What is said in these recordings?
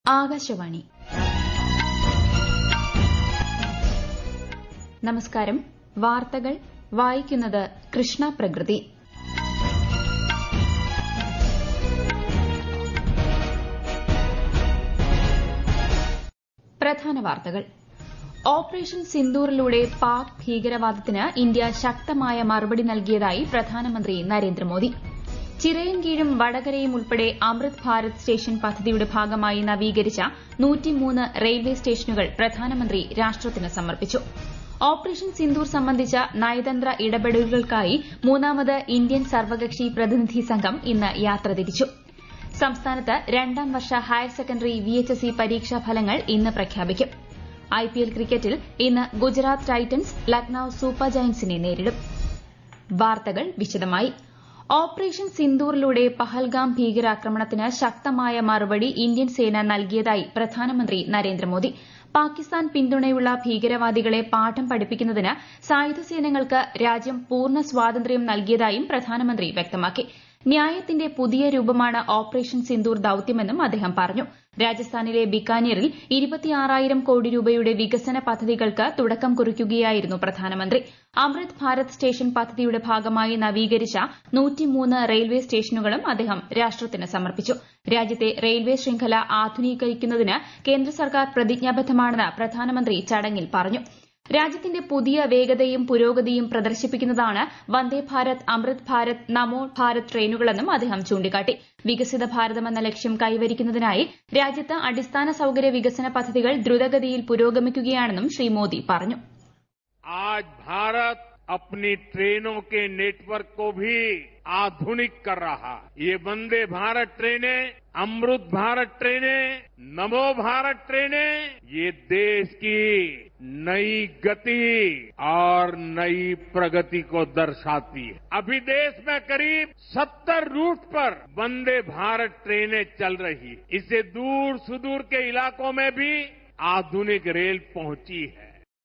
ആകാശവാണി നമസ്കാരം വാർത്തകൾ വായിക്കുന്നത് കൃഷ്ണ പ്രകൃതി പ്രധാന വാർത്തകൾ ഓപ്പറേഷൻ സിന്ദൂറിലൂടെ പാക് ഭീകരവാദത്തിന് ഇന്ത്യ ശക്തമായ മറുപടി നൽകിയതായി പ്രധാനമന്ത്രി നരേന്ദ്രമോദി ചിറയൻകീഴും വടകരയും ഉൾപ്പെടെ അമൃത് ഭാരത് സ്റ്റേഷൻ പദ്ധതിയുടെ ഭാഗമായി നവീകരിച്ച റെയിൽവേ സ്റ്റേഷനുകൾ പ്രധാനമന്ത്രി രാഷ്ട്രത്തിന് സമർപ്പിച്ചു ഓപ്പറേഷൻ സിന്ദൂർ സംബന്ധിച്ച നയതന്ത്ര ഇടപെടലുകൾക്കായി മൂന്നാമത് ഇന്ത്യൻ സർവകക്ഷി പ്രതിനിധി സംഘം ഇന്ന് യാത്ര തിരിച്ചു സംസ്ഥാനത്ത് രണ്ടാം വർഷ ഹയർ സെക്കൻഡറി വിഎച്ച്എസ്ഇ പരീക്ഷാ ഫലങ്ങൾ ഇന്ന് പ്രഖ്യാപിക്കും ഐപിഎൽ ക്രിക്കറ്റിൽ ഇന്ന് ഗുജറാത്ത് ടൈറ്റൻസ് ലക്നൌ സൂപ്പർ ജയന്റ്സിനെ നേരിടും വാർത്തകൾ വിശദമായി ഓപ്പറേഷൻ സിന്ദൂറിലൂടെ പഹൽഗാം ഭീകരാക്രമണത്തിന് ശക്തമായ മറുപടി ഇന്ത്യൻ സേന നൽകിയതായി പ്രധാനമന്ത്രി നരേന്ദ്രമോദി പാകിസ്ഥാൻ പിന്തുണയുള്ള ഭീകരവാദികളെ പാഠം പഠിപ്പിക്കുന്നതിന് സായുധ സേനകൾക്ക് രാജ്യം പൂർണ്ണ സ്വാതന്ത്ര്യം നൽകിയതായും പ്രധാനമന്ത്രി വ്യക്തമാക്കി ന്യായത്തിന്റെ പുതിയ രൂപമാണ് ഓപ്പറേഷൻ സിന്ദൂർ ദൌത്യമെന്നും അദ്ദേഹം പറഞ്ഞു രാജസ്ഥാനിലെ ബിക്കാനീറിൽ ഇരുപത്തിയാറായിരം കോടി രൂപയുടെ വികസന പദ്ധതികൾക്ക് തുടക്കം കുറിക്കുകയായിരുന്നു പ്രധാനമന്ത്രി അമൃത് ഭാരത് സ്റ്റേഷൻ പദ്ധതിയുടെ ഭാഗമായി നവീകരിച്ച റെയിൽവേ സ്റ്റേഷനുകളും അദ്ദേഹം രാഷ്ട്രത്തിന് സമർപ്പിച്ചു രാജ്യത്തെ റെയിൽവേ ശൃംഖല ആധുനീകരിക്കുന്നതിന് കേന്ദ്ര സർക്കാർ പ്രതിജ്ഞാബദ്ധമാണെന്ന് പ്രധാനമന്ത്രി ചടങ്ങിൽ പറഞ്ഞു രാജ്യത്തിന്റെ പുതിയ വേഗതയും പുരോഗതിയും പ്രദർശിപ്പിക്കുന്നതാണ് വന്ദേ ഭാരത് അമൃത് ഭാരത് നമോ ഭാരത് ട്രെയിനുകളെന്നും അദ്ദേഹം ചൂണ്ടിക്കാട്ടി വികസിത ഭാരതമെന്ന ലക്ഷ്യം കൈവരിക്കുന്നതിനായി രാജ്യത്ത് അടിസ്ഥാന സൌകര്യ വികസന പദ്ധതികൾ ദ്രുതഗതിയിൽ പുരോഗമിക്കുകയാണെന്നും ശ്രീ മോദി പറഞ്ഞു आज भारत अपनी ट्रेनों के नेटवर्क को भी आधुनिक कर रहा है ये वंदे भारत ट्रेनें अमृत भारत ट्रेनें नमो भारत ट्रेनें ये देश की नई गति और नई प्रगति को दर्शाती है अभी देश में करीब 70 रूट पर वंदे भारत ट्रेनें चल रही है इससे दूर सुदूर के इलाकों में भी आधुनिक रेल पहुंची है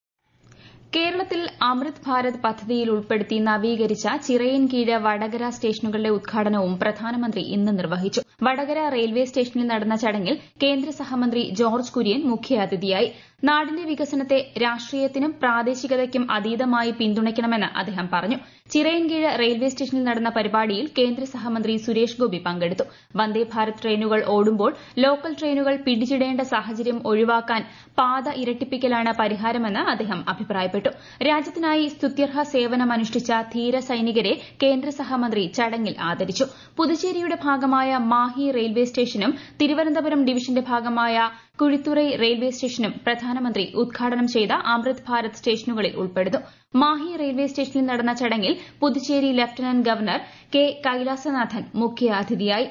കേരളത്തിൽ അമൃത് ഭാരത് പദ്ധതിയിൽ ഉൾപ്പെടുത്തി നവീകരിച്ച ചിറയൻകീഴ് വടകര സ്റ്റേഷനുകളുടെ ഉദ്ഘാടനവും പ്രധാനമന്ത്രി ഇന്ന് നിർവഹിച്ചു വടകര റെയിൽവേ സ്റ്റേഷനിൽ നടന്ന ചടങ്ങിൽ കേന്ദ്ര സഹമന്ത്രി ജോർജ് കുര്യൻ മുഖ്യാതിഥിയായി നാടിന്റെ വികസനത്തെ രാഷ്ട്രീയത്തിനും പ്രാദേശികതയ്ക്കും അതീതമായി പിന്തുണയ്ക്കണമെന്ന് അദ്ദേഹം പറഞ്ഞു ചിറയൻകീഴ് റെയിൽവേ സ്റ്റേഷനിൽ നടന്ന പരിപാടിയിൽ കേന്ദ്ര സഹമന്ത്രി സുരേഷ് ഗോപി പങ്കെടുത്തു വന്ദേ ഭാരത് ട്രെയിനുകൾ ഓടുമ്പോൾ ലോക്കൽ ട്രെയിനുകൾ പിടിച്ചിടേണ്ട സാഹചര്യം ഒഴിവാക്കാൻ പാത ഇരട്ടിപ്പിക്കലാണ് പരിഹാരമെന്ന് അദ്ദേഹം അഭിപ്രായപ്പെട്ടു രാജ്യത്തിനായി സ്തുത്യർഹ സേവനമനുഷ്ഠിച്ച ധീര സൈനികരെ കേന്ദ്ര സഹമന്ത്രി ചടങ്ങിൽ ആദരിച്ചു പുതുച്ചേരിയുടെ ഭാഗമായ മാഹി റെയിൽവേ സ്റ്റേഷനും തിരുവനന്തപുരം ഡിവിഷന്റെ ഭാഗമായ കുഴിത്തുറൈ റെയിൽവേ സ്റ്റേഷനും പ്രധാനമന്ത്രി ഉദ്ഘാടനം ചെയ്ത അമൃത് ഭാരത് സ്റ്റേഷനുകളിൽ ഉൾപ്പെടുന്നു മാഹി റെയിൽവേ സ്റ്റേഷനിൽ നടന്ന ചടങ്ങിൽ Puducherry lieutenant governor K Kailasanathan മുഖ്യാതിഥിയായി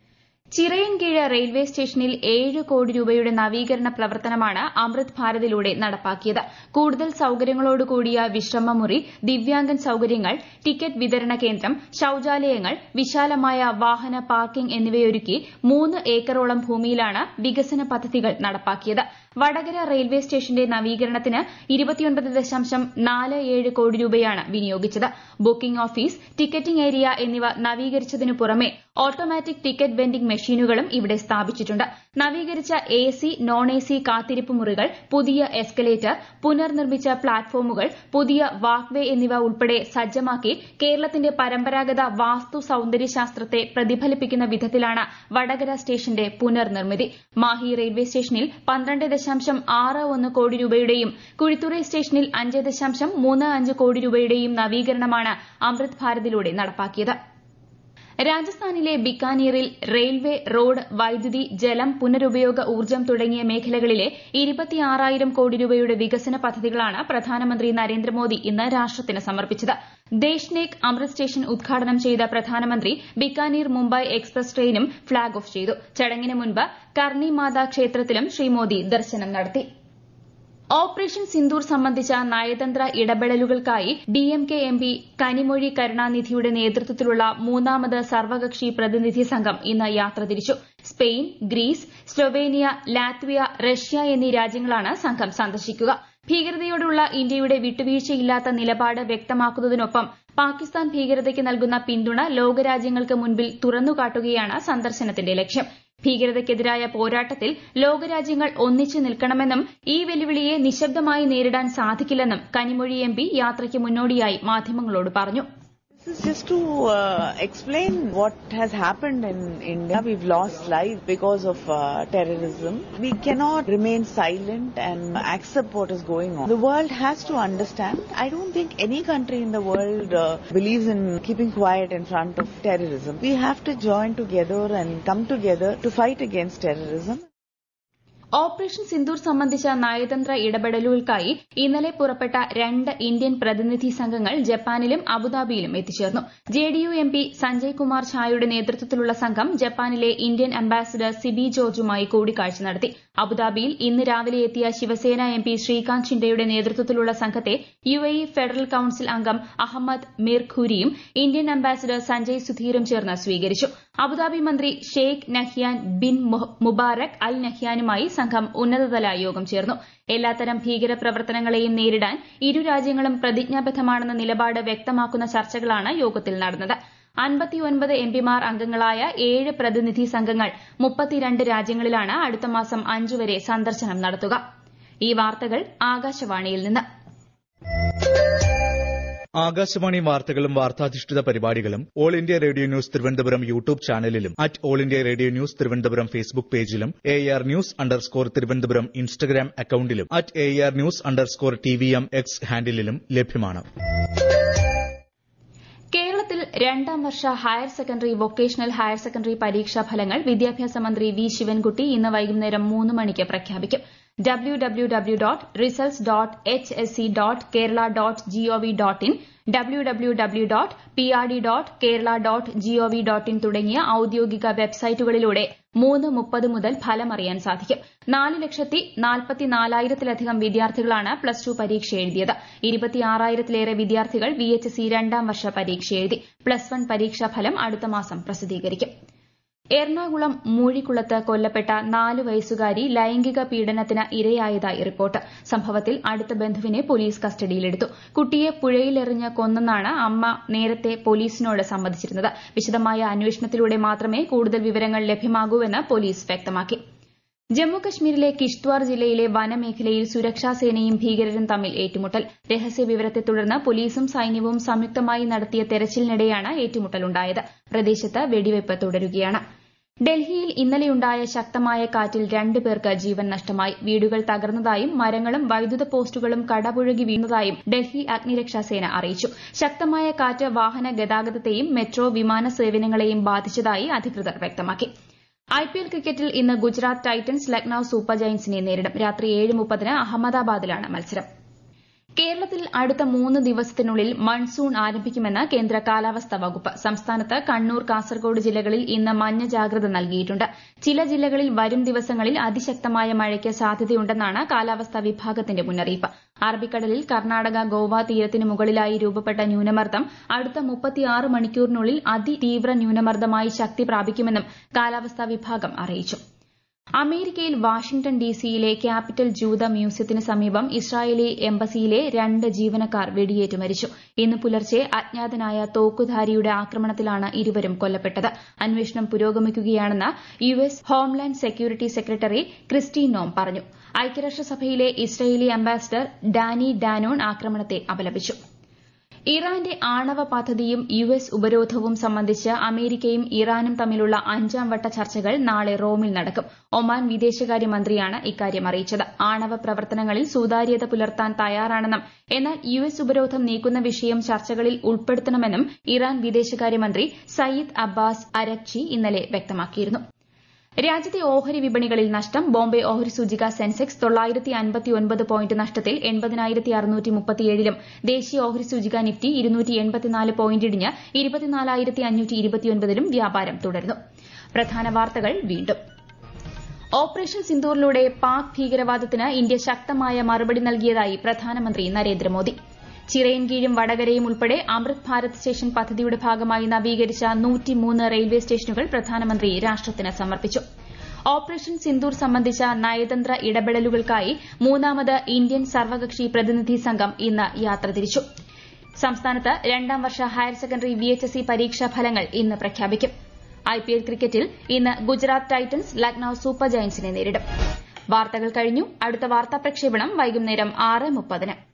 ചിറയൻകീഴ് റെയിൽവേ സ്റ്റേഷനിൽ ഏഴ് കോടി രൂപയുടെ നവീകരണ പ്രവർത്തനമാണ് അമൃത് ഭാരതിലൂടെ നടപ്പാക്കിയത് കൂടുതൽ സൌകര്യങ്ങളോടുകൂടിയ വിശ്രമമുറി ദിവ്യാംഗൻ സൌകര്യങ്ങൾ ടിക്കറ്റ് വിതരണ കേന്ദ്രം ശൌചാലയങ്ങൾ വിശാലമായ വാഹന പാർക്കിംഗ് എന്നിവയൊരുക്കി മൂന്ന് ഏക്കറോളം ഭൂമിയിലാണ് വികസന പദ്ധതികൾ നടപ്പാക്കിയത് വടകര റെയിൽവേ സ്റ്റേഷന്റെ നവീകരണത്തിന് ഇരുപത്തിയൊൻപത് ദശാംശം നാല് ഏഴ് കോടി രൂപയാണ് വിനിയോഗിച്ചത് ബുക്കിംഗ് ഓഫീസ് ടിക്കറ്റിംഗ് ഏരിയ എന്നിവ നവീകരിച്ചതിനു പുറമെ ഓട്ടോമാറ്റിക് ടിക്കറ്റ് വെൻഡിംഗ് മെഷീനുകളും ഇവിടെ സ്ഥാപിച്ചിട്ടുണ്ട് നവീകരിച്ച A C non A C കാത്തിരിപ്പ് മുറികൾ പുതിയ എസ്കലേറ്റർ പുനർനിർമ്മിച്ച പ്ലാറ്റ്ഫോമുകൾ പുതിയ വാക്വേ എന്നിവ ഉൾപ്പെടെ സജ്ജമാക്കി കേരളത്തിന്റെ പരമ്പരാഗത വാസ്തു സൌന്ദര്യശാസ്ത്രത്തെ പ്രതിഫലിപ്പിക്കുന്ന വിധത്തിലാണ് വടകര സ്റ്റേഷന്റെ പുനർനിർമ്മിതി മാഹി റെയിൽവേ സ്റ്റേഷനിൽ പന്ത്രണ്ട് ദശാംശം ആറ് ഒന്ന് കോടി രൂപയുടെയും കുഴിത്തുറൈ സ്റ്റേഷനിൽ അഞ്ച് ദശാംശം മൂന്ന് അഞ്ച് കോടി രൂപയുടെയും നവീകരണമാണ് അമൃത് ഭാരതിലൂടെ നടപ്പാക്കിയത് രാജസ്ഥാനിലെ ബിക്കാനീറിൽ റെയിൽവേ റോഡ് വൈദ്യുതി ജലം പുനരുപയോഗ ഊർജ്ജം തുടങ്ങിയ മേഖലകളിലെ ഇരുപത്തിയാറായിരം കോടി രൂപയുടെ വികസന പദ്ധതികളാണ് പ്രധാനമന്ത്രി നരേന്ദ്രമോദി ഇന്ന് രാഷ്ട്രത്തിന് സമർപ്പിച്ചത് ദേശ്നേക് അമൃത് സ്റ്റേഷൻ ഉദ്ഘാടനം ചെയ്ത പ്രധാനമന്ത്രി ബിക്കാനീർ മുംബൈ എക്സ്പ്രസ് ട്രെയിനും ഫ്ളാഗ് ഓഫ് ചെയ്തു ചടങ്ങിന് മുൻപ് കർണി മാതാ ക്ഷേത്രത്തിലും ശ്രീ മോദി ദർശനം നടത്തി ഓപ്പറേഷൻ സിന്ദൂർ സംബന്ധിച്ച നയതന്ത്ര ഇടപെടലുകൾക്കായി ഡിഎംകെ എംപി കനിമൊഴി കരുണാനിധിയുടെ നേതൃത്വത്തിലുള്ള മൂന്നാമത് സർവകക്ഷി പ്രതിനിധി സംഘം ഇന്ന് യാത്ര തിരിച്ചു Spain Greece Slovenia Latvia Russia എന്നീ രാജ്യങ്ങളാണ് സംഘം സന്ദർശിക്കുക ഭീകരതയോടുള്ള ഇന്ത്യയുടെ വിട്ടുവീഴ്ചയില്ലാത്ത നിലപാട് വ്യക്തമാക്കുന്നതിനൊപ്പം പാകിസ്ഥാൻ ഭീകരതയ്ക്ക് നൽകുന്ന പിന്തുണ ലോകരാജ്യങ്ങൾക്ക് മുൻപിൽ തുറന്നുകാട്ടുകയാണ് സന്ദർശനത്തിന്റെ ലക്ഷ്യം ഭീകരതയ്ക്കെതിരായ പോരാട്ടത്തിൽ ലോകരാജ്യങ്ങൾ ഒന്നിച്ചു നിൽക്കണമെന്നും ഈ വെല്ലുവിളിയെ നിശബ്ദമായി നേരിടാൻ സാധിക്കില്ലെന്നും കനിമൊഴി എം പി യാത്രയ്ക്ക് മുന്നോടിയായി മാധ്യമങ്ങളോട് പറഞ്ഞു This is just to uh, explain what has happened in India. We've lost lives because of uh, terrorism. We cannot remain silent and accept what is going on. The world has to understand. I don't think any country in the world uh, believes in keeping quiet in front of terrorism. We have to join together and come together to fight against terrorism. Operation Sindoor സംബന്ധിച്ച നയതന്ത്ര ഇടപെടലുകൾക്കായി ഇന്നലെ പുറപ്പെട്ട രണ്ട് Indian പ്രതിനിധി സംഘങ്ങൾ ജപ്പാനിലും അബുദാബിയിലും എത്തിച്ചേർന്നു JDU M P Sanjay Kumar ഝായുടെ നേതൃത്വത്തിലുള്ള സംഘം ജപ്പാനിലെ ഇന്ത്യൻ അംബാസിഡർ സിബി ജോർജുമായി കൂടിക്കാഴ്ച നടത്തി അബുദാബിയിൽ ഇന്ന് രാവിലെ എത്തിയ ശിവസേന എം പി ശ്രീകാന്ത് ഷിൻഡെയുടെ നേതൃത്വത്തിലുള്ള സംഘത്തെ യുഎഇ ഫെഡറൽ കൌൺസിൽ അംഗം അഹമ്മദ് മീർ ഖൂരിയും ഇന്ത്യൻ അംബാസിഡർ സഞ്ജയ് സുധീറും ചേർന്ന് സ്വീകരിച്ചു അബുദാബി മന്ത്രി Sheikh Nahyan bin Mubarak Al നഹ്യാനുമായി സംഘം ഉന്നതതല യോഗം ചേർന്നു എല്ലാത്തരം ഭീകര പ്രവർത്തനങ്ങളെയും നേരിടാൻ ഇരു രാജ്യങ്ങളും പ്രതിജ്ഞാബദ്ധമാണെന്ന നിലപാട് വ്യക്തമാക്കുന്ന ചർച്ചകളാണ് യോഗത്തിൽ നടന്നത് അൻപത്തിയൊൻപത് എംപിമാർ അംഗങ്ങളായ ഏഴ് പ്രതിനിധി സംഘങ്ങൾ മുപ്പത്തിരണ്ട് രാജ്യങ്ങളിലാണ് അടുത്ത മാസം അഞ്ചു വരെ സന്ദർശനം നടത്തുക ഈ വാർത്തകൾ ആകാശവാണിയിൽ നിന്ന് ആകാശവാണി വാർത്തകളും വാർത്താധിഷ്ഠിത പരിപാടികളും all India radio news Thiruvananthapuram YouTube ചാനലിലും at all India radio news Thiruvananthapuram Facebook പേജിലും A R news underscore Thiruvananthapuram Instagram അക്കൌണ്ടിലും at A R news underscore T V M X ഹാൻഡിലും ലഭ്യമാണ് കേരളത്തിൽ രണ്ടാം വർഷ higher secondary vocational higher secondary പരീക്ഷാ ഫലങ്ങൾ വിദ്യാഭ്യാസ മന്ത്രി വി ശിവൻകുട്ടി ഇന്ന് വൈകുന്നേരം മൂന്ന് മണിക്ക് പ്രഖ്യാപിക്കും W W W dot results dot H S C dot Kerala dot gov dot in W W W dot P R D dot Kerala dot gov dot in തുടങ്ങിയ ഔദ്യോഗിക വെബ്സൈറ്റുകളിലൂടെ മൂന്ന് മുപ്പത് മുതൽ ഫലമറിയാൻ സാധിക്കും നാല് ലക്ഷത്തി നാൽപ്പത്തിനാലായിരത്തിലധികം വിദ്യാർത്ഥികളാണ് പ്ലസ് ടു പരീക്ഷ എഴുതിയത് ഇരുപത്തിയാറായിരത്തിലേറെ വിദ്യാർത്ഥികൾ വി എച്ച് എസ് സി രണ്ടാം വർഷ പരീക്ഷ എഴുതി പ്ലസ് വൺ പരീക്ഷാ ഫലം അടുത്ത മാസം പ്രസിദ്ധീകരിക്കും എറണാകുളം മൂഴിക്കുളത്ത് കൊല്ലപ്പെട്ട നാല് വയസ്സുകാരി ലൈംഗിക പീഡനത്തിന് ഇരയായതായി റിപ്പോർട്ട് സംഭവത്തിൽ അടുത്ത ബന്ധുവിനെ പോലീസ് കസ്റ്റഡിയിലെടുത്തു കുട്ടിയെ പുഴയിലെറിഞ്ഞ് കൊന്നെന്നാണ് അമ്മ നേരത്തെ പോലീസിനോട് സമ്മതിച്ചിരുന്നത് വിശദമായ അന്വേഷണത്തിലൂടെ മാത്രമേ കൂടുതൽ വിവരങ്ങൾ ലഭ്യമാകൂവെന്ന് പോലീസ് വ്യക്തമാക്കി ജമ്മുകശ്മീരിലെ കിഷ്ത്വാർ ജില്ലയിലെ വനമേഖലയിൽ സുരക്ഷാസേനയും ഭീകരരും തമ്മിൽ ഏറ്റുമുട്ടൽ രഹസ്യവിവരത്തെ തുടർന്ന് പോലീസും സൈന്യവും സംയുക്തമായി നടത്തിയ തെരച്ചിലിനിടെയാണ് ഏറ്റുമുട്ടലുണ്ടായത് പ്രദേശത്ത് വെടിവയ്പ് തുടരുകയാണ് ഡൽഹിയിൽ ഇന്നലെയുണ്ടായ ശക്തമായ കാറ്റിൽ രണ്ടു പേർക്ക് ജീവൻ നഷ്ടമായി വീടുകൾ തകർന്നതായും മരങ്ങളും വൈദ്യുത പോസ്റ്റുകളും കടപുഴകി വീണതായും ഡൽഹി അഗ്നിരക്ഷാസേന അറിയിച്ചു ശക്തമായ കാറ്റ് വാഹന ഗതാഗതത്തെയും മെട്രോ വിമാന സേവനങ്ങളെയും ബാധിച്ചതായി അധികൃതർ വ്യക്തമാക്കി ഐപിഎൽ ക്രിക്കറ്റിൽ ഇന്ന് ഗുജറാത്ത് ടൈറ്റൻസ് ലക്നൌ സൂപ്പർ ജയന്റ്സിനെ നേരിടും രാത്രി ഏഴ് മുപ്പതിന് അഹമ്മദാബാദിലാണ് മത്സരം കേരളത്തിൽ അടുത്ത മൂന്ന് ദിവസത്തിനുള്ളിൽ മൺസൂൺ ആരംഭിക്കുമെന്ന് കേന്ദ്ര കാലാവസ്ഥാ വകുപ്പ് സംസ്ഥാനത്ത് കണ്ണൂർ കാസർഗോഡ് ജില്ലകളിൽ ഇന്ന് മഞ്ഞ ജാഗ്രത നൽകിയിട്ടുണ്ട് ചില ജില്ലകളിൽ വരും ദിവസങ്ങളിൽ അതിശക്തമായ മഴയ്ക്ക് സാധ്യതയുണ്ടെന്നാണ് കാലാവസ്ഥാ വിഭാഗത്തിന്റെ മുന്നറിയിപ്പ് അറബിക്കടലിൽ കർണാടക ഗോവ തീരത്തിന് മുകളിലായി രൂപപ്പെട്ട ന്യൂനമർദ്ദം അടുത്ത മുപ്പത്തിയാറ് മണിക്കൂറിനുള്ളിൽ അതിതീവ്ര ന്യൂനമർദ്ദമായി ശക്തി പ്രാപിക്കുമെന്നും കാലാവസ്ഥാ വിഭാഗം അറിയിച്ചു അമേരിക്കയിൽ വാഷിംഗ്ടൺ ഡിസിയിലെ ക്യാപിറ്റൽ ജൂത മ്യൂസിയത്തിന് സമീപം ഇസ്രായേലി എംബസിയിലെ രണ്ട് ജീവനക്കാർ വെടിയേറ്റ് മരിച്ചു ഇന്ന് പുലർച്ചെ അജ്ഞാതനായ തോക്കുധാരിയുടെ ആക്രമണത്തിലാണ് ഇരുവരും കൊല്ലപ്പെട്ടത് അന്വേഷണം പുരോഗമിക്കുകയാണെന്ന് U S homeland security secretary Kristi Noem പറഞ്ഞു ഐക്യരാഷ്ട്രസഭയിലെ ഇസ്രായേലി അംബാസിഡർ ഡാനി ഡാനോൺ ആക്രമണത്തെ അപലപിച്ചു ഇറാന്റെ ആണവ പദ്ധതിയും യു എസ് ഉപരോധവും സംബന്ധിച്ച് അമേരിക്കയും ഇറാനും തമ്മിലുള്ള അഞ്ചാം വട്ട ചർച്ചകൾ നാളെ റോമിൽ നടക്കും ഒമാൻ വിദേശകാര്യമന്ത്രിയാണ് ഇക്കാര്യം അറിയിച്ചത് ആണവ പ്രവർത്തനങ്ങളിൽ സുതാര്യത പുലർത്താൻ തയ്യാറാണെന്നും എന്നാൽ യു എസ് ഉപരോധം നീക്കുന്ന വിഷയം ചർച്ചകളിൽ ഉൾപ്പെടുത്തണമെന്നും ഇറാൻ വിദേശകാര്യമന്ത്രി സയ്യിദ് അബ്ബാസ് അരക്ചി ഇന്നലെ വ്യക്തമാക്കിയിരുന്നു രാജ്യത്തെ ഓഹരി വിപണികളിൽ നഷ്ടം ബോംബെ ഓഹരി സൂചിക സെൻസെക്സ് തൊള്ളായിരത്തി അൻപത്തിയൊൻപത് പോയിന്റ് നഷ്ടത്തിൽ എൺപതിനായിരത്തി അറുന്നൂറ്റി മുപ്പത്തിയേഴിലും ദേശീയ ഓഹരി സൂചിക നിഫ്റ്റി ഇരുന്നൂറ്റി എൺപത്തിനാല് പോയിന്റ് ഇടിഞ്ഞ് ഇരുപത്തിനാലായിരത്തി അഞ്ഞൂറ്റി ഇരുപത്തിയൊൻപതിലും വ്യാപാരം തുടരുന്നു പ്രധാന വാർത്തകൾ വീണ്ടും ഓപ്പറേഷൻ സിന്ദൂറിലൂടെ പാക് ഭീകരവാദത്തിന് ഇന്ത്യ ശക്തമായ മറുപടി നൽകിയതായി പ്രധാനമന്ത്രി നരേന്ദ്രമോദി ചിറയൻകീഴും വടകരയും ഉൾപ്പെടെ അമൃത് ഭാരത് സ്റ്റേഷൻ പദ്ധതിയുടെ ഭാഗമായി നവീകരിച്ച നൂറ്റിമൂന്ന് റെയിൽവേ സ്റ്റേഷനുകൾ പ്രധാനമന്ത്രി രാഷ്ട്രത്തിന് സമർപ്പിച്ചു ഓപ്പറേഷൻ സിന്ദൂർ സംബന്ധിച്ച നയതന്ത്ര ഇടപെടലുകൾക്കായി മൂന്നാമത് ഇന്ത്യൻ സർവകക്ഷി പ്രതിനിധി സംഘം ഇന്ന് യാത്ര തിരിച്ചു സംസ്ഥാനത്ത് രണ്ടാം വർഷ ഹയർ സെക്കൻഡറി വിഎച്ച്എസ്ഇ പരീക്ഷാ ഫലങ്ങൾ ഇന്ന് പ്രഖ്യാപിക്കും ഐപിഎൽ ക്രിക്കറ്റിൽ ഇന്ന് ഗുജറാത്ത് ടൈറ്റൻസ് ലക്നൌ സൂപ്പർ ജയന്റ്സിനെ നേരിടും വാർത്തകൾ കഴിഞ്ഞു അടുത്ത വാർത്താ പ്രക്ഷേപണം വൈകുന്നേരം ആറ് മുപ്പതിന്